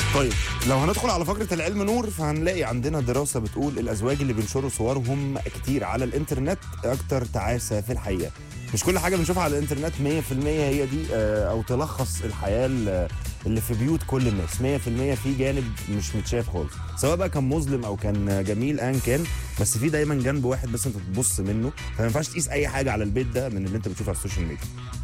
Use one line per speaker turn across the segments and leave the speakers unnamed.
طيب لو هندخل على فقرة العلم نور فهنلاقي عندنا دراسة بتقول الأزواج اللي بينشروا صورهم كتير على الإنترنت أكتر تعاسة في الحقيقة مش كل حاجة بنشوفها على الإنترنت 100% هي دي آه، أو تلخص الحياة ال- اللي في بيوت كل الناس 100% في جانب مش متشاف خالص سواء بقى كان مظلم أو كان جميل أيا كان بس في دايما جنب واحد بس أنت تبص منه فما ينفعش تقيس أي حاجة على البيت ده من اللي أنت بتشوفه على السوشيال ميديا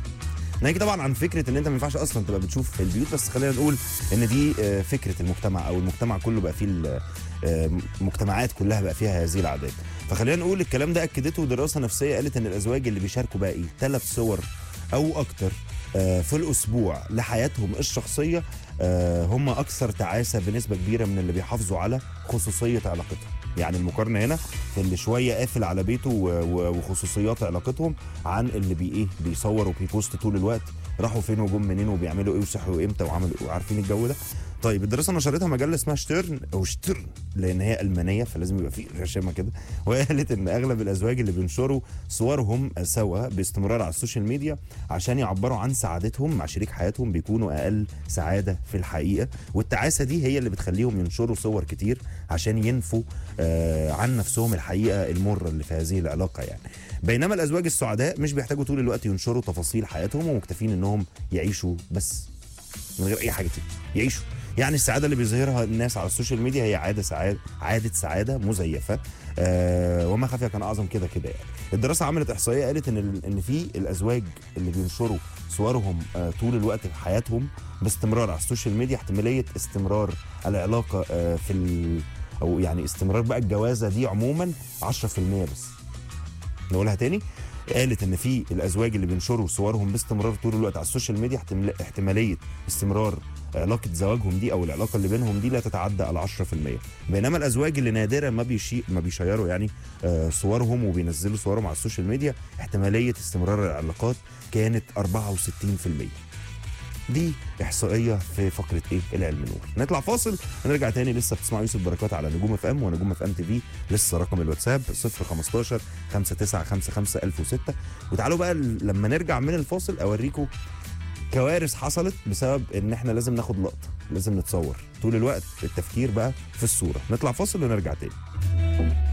ناهيك طبعا عن فكره ان انت ما ينفعش اصلا تبقى بتشوف البيوت بس خلينا نقول ان دي آه، فكره المجتمع او المجتمع كله بقى فيه ال- آه، المجتمعات كلها بقى فيها هذه العادات فخلينا نقول الكلام ده اكدته دراسه نفسيه قالت ان الازواج اللي بيشاركوا بقى ايه ثلاث صور او اكتر آه، في الاسبوع لحياتهم الشخصيه آه، هم اكثر تعاسه بنسبه كبيره من اللي بيحافظوا على خصوصيه علاقتهم يعني المقارنه هنا في اللي شويه قافل على بيته و- و- وخصوصيات علاقتهم عن اللي بي ايه بيصور وبيبوست طول الوقت راحوا فين وجم منين وبيعملوا ايه وصحوا امتى وعملوا ايه عارفين الجو ده طيب الدراسه نشرتها مجله اسمها شتيرن او شتيرن لان هي المانيه فلازم يبقى في غشامه كده وقالت ان اغلب الازواج اللي بينشروا صورهم سوا باستمرار على السوشيال ميديا عشان يعبروا عن سعادتهم مع شريك حياتهم بيكونوا اقل سعاده في الحقيقه والتعاسه دي هي اللي بتخليهم ينشروا صور كتير عشان ينفوا آه عن نفسهم الحقيقه المره اللي في هذه العلاقه يعني بينما الازواج السعداء مش بيحتاجوا طول الوقت ينشروا تفاصيل حياتهم ومكتفين انهم يعيشوا بس من غير اي حاجه تاني يعيشوا يعني السعاده اللي بيظهرها الناس على السوشيال ميديا هي عاده سعاده عاده سعاده مزيفه آه وما خفي كان اعظم كده كده يعني الدراسه عملت احصائيه قالت ان ال- ان في الازواج اللي بينشروا صورهم آه طول الوقت في حياتهم باستمرار على السوشيال ميديا احتماليه استمرار العلاقه آه في ال او يعني استمرار بقى الجوازه دي عموما 10% بس نقولها تاني قالت ان في الازواج اللي بينشروا صورهم باستمرار طول الوقت على السوشيال ميديا احتمال- احتماليه استمرار علاقه زواجهم دي او العلاقه اللي بينهم دي لا تتعدى على 10% بينما الازواج اللي نادرا ما بيشي ما بيشيروا يعني آه، صورهم وبينزلوا صورهم على السوشيال ميديا احتماليه استمرار العلاقات كانت 64% دي احصائيه في فقره ايه العلم نور نطلع فاصل ونرجع تاني لسه بتسمعوا يوسف بركات على نجوم اف ام ونجوم اف ام تي في لسه رقم الواتساب 015 5955 1006 وتعالوا بقى ل- لما نرجع من الفاصل اوريكم كوارث حصلت بسبب ان احنا لازم ناخد لقطه لازم نتصور طول الوقت التفكير بقى في الصوره نطلع فاصل ونرجع تاني